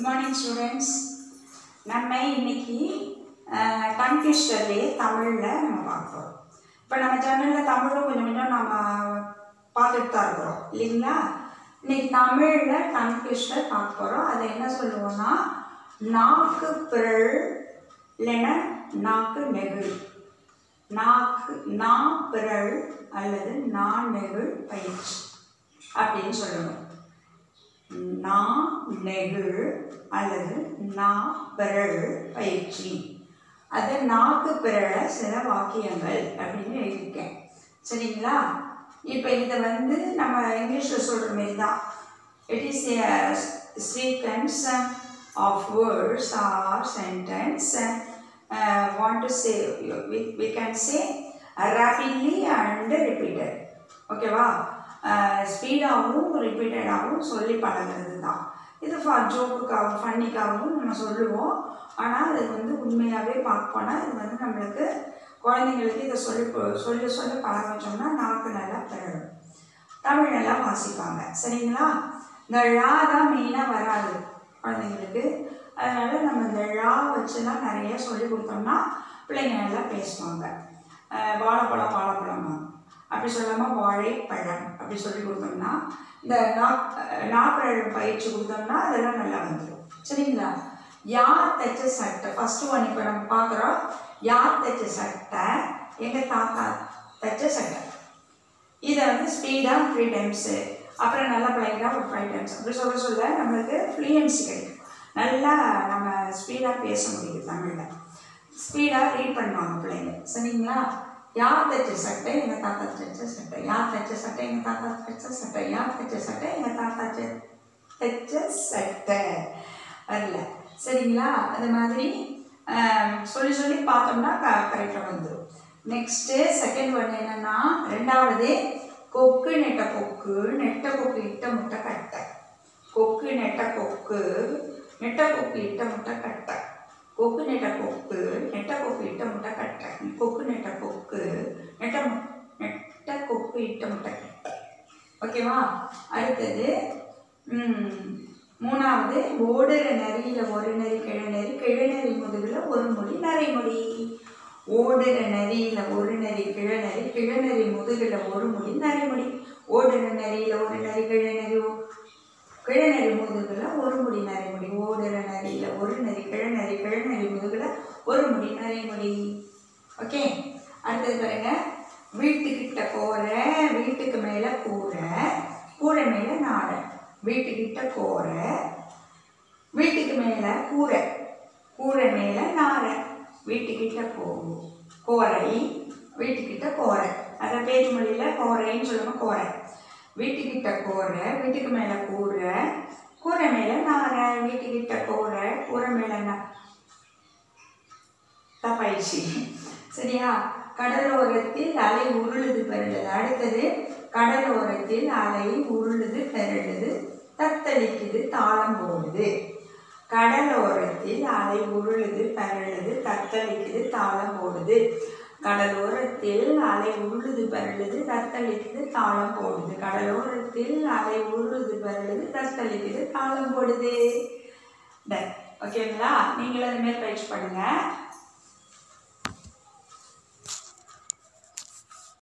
Good morning students நம்ம இன்னைக்கு கன்ஃபியூஸ்டர்லேயே தமிழில் நம்ம பார்க்குறோம் இப்போ நம்ம சேனலில் தமிழும் கொஞ்சம் கொஞ்சம் நம்ம பார்த்துட்டு தான் இருக்கிறோம் இல்லைங்களா இன்னைக்கு தமிழில் கன்ஃபியூஸ்டர் பார்க்க போகிறோம் அதை என்ன சொல்லுவோம்னா நாக்கு பிறழ் இல்லைன்னா நாக்கு நெகிழ் நாக்கு நா பிறழ் அல்லது நா நெகிழ் பயிற்சி அப்படின்னு சொல்லணும் நா நெகிழ் அல்லது நா பிறழ் பயிற்சி அது நாக்கு பிறழ சில வாக்கியங்கள் அப்படின்னு எழுதியிருக்கேன் சரிங்களா இப்போ இதை வந்து நம்ம இங்கிலீஷில் சொல்கிற மாரி தான் it is a sequence of words or sentence want to say we can say rapidly and repeated ஓகேவா ஸ்பீடாகவும் ரிப்பீட்டடாகவும் சொல்லி பழகிறது தான் இது ஃபார் ஜோக்குக்காகவும் ஃபன்னிக்காகவும் நம்ம சொல்லுவோம் ஆனால் அது வந்து உண்மையாகவே பார்க்க போனால் இது வந்து நம்மளுக்கு குழந்தைங்களுக்கு இதை சொல்லி ப- சொல்லி சொல்லி பழக வச்சோம்னா நாக்கு நல்லா பிறழும் தமிழ் நல்லா வாசிப்பாங்க சரிங்களா இந்த ழா தான் மெயினாக வராது குழந்தைங்களுக்கு அதனால் நம்ம இந்த ழா வச்சுலாம் நிறைய சொல்லி கொடுத்தோம்னா பிள்ளைங்க நல்லா பேசுவாங்க அஹ் வாழைப்பழம் வாழைப்பழம் அப்படி சொல்லாமல் வாழைப்பழம் அப்படி சொல்லி கொடுத்தோம்னா இந்த நாக் நாப்பழம் பயிற்சி கொடுத்தோம்னா அதெல்லாம் நல்லா வந்துடும் சரிங்களா யார் தைச்ச சட்டை ஃபஸ்ட்டு ஒன் இப்போ நம்ம பார்க்குறோம் யார் தைச்ச சட்டை எங்கள் தாத்தா தைச்ச சட்டை இதை வந்து ஸ்பீடாக த்ரீ டைம்ஸு அப்புறம் நல்லா பிளைட்டாக ஒரு ஃபைவ் டைம்ஸ் அப்படி சொல்ல சொல்ல நம்மளுக்கு ஃப்ளூயன்சி கிடைக்கும் நல்லா நம்ம ஸ்பீடாக பேச முடியும் தமிழில் ஸ்பீடாக ரீட் பண்ணுவாங்க பிள்ளைங்க சரிங்களா யார் தைச்ச சட்டை எங்கள் தாத்தா தைச்ச சட்டை யார் தைச்ச சட்டை எங்கள் தாத்தா தைச்ச சட்டை யார் தைச்ச சட்டை எங்கள் தாத்தா தை- தைச்ச சட்டை வரல சரிங்களா அது மாதிரி ஆம், சொல்லி சொல்லி பார்த்தோம்னா க கரெக்டாக வந்துடும் நெக்ஸ்ட்டு செகண்ட் ஒன் என்னன்னா ரெண்டாவது கொக்கு நெட்ட கொக்கு நெட்ட கொக்கு இட்ட முட்டை கட்டை கொக்கு நெட்ட கொக்கு நெட்ட கொக்கு இட்ட முட்டை கட்டை கொக்கு நெட்ட கொக்கு நெட்ட கொக்கு இட்ட முட்டை கட்டை கொக்கு நெட்ட கொக்கு நெட்ட மு- நெட்ட கொக்கு இட்ட முட்டை கட்டை ஓகேவா அடுத்தது ம், மூணாவது ஓடுற நரியில் ஒரு நரி கிழநரி கிழநரி முதுகில் ஒரு மொழி நரைமொழி ஓடுற நரியில் ஒரு நரி கிழநரி கிழநரி முதுகில் ஒரு மொழி நரைமொழி ஓடுற நரியில் ஒரு நரி கிழநரி ஒ- கிழநரி முதுகில் ஒரு முடி நரைமுடி ஓடுற நரியில் ஒரு நரி கிழநரி கிழநரி முதுகில் ஒரு முடி நரைமுடி ஓகே அடுத்தது பாருங்க வீட்டுக்கிட்ட கோரை வீட்டுக்கு மேலே கூரை கூரை மேலே நாரை வீட்டுக்கிட்ட கோரை வீட்டுக்கு மேலே கூரை கூரை மேலே நாரை வீட்டுக்கிட்ட கோ கோரை வீட்டுக்கிட்ட கோரை அதை பேச்சு மொழியில் கோரைன்னு சொல்லுவாங்க கோரை வீட்டுக்கிட்ட கோரை வீட்டுக்கு மேலே கூரை கூரை மேலே நாரை வீட்டுக்கிட்ட கோரை கூரை மேலே நா தப்பாயிடுச்சு சரியா கடலோரத்தில் அலை உருளுது பெருளுது அடுத்தது கடலோரத்தில் அலை உருளுது பெருளுது தத்தளிக்குது தாளம் போடுது கடலோரத்தில் அலை உருளுது பெருளுது தத்தளிக்குது தாளம் போடுது கடலோரத்தில் அலை உருளுது பெருளுது தத்தளிக்குது தாளம் போடுது கடலோரத்தில் அலை உருளுது பெருளுது தத்தளிக்குது தாளம் போடுது Done. ஓகேங்களா நீங்களும் அதுமாரி பயிற்சி பண்ணுங்கள்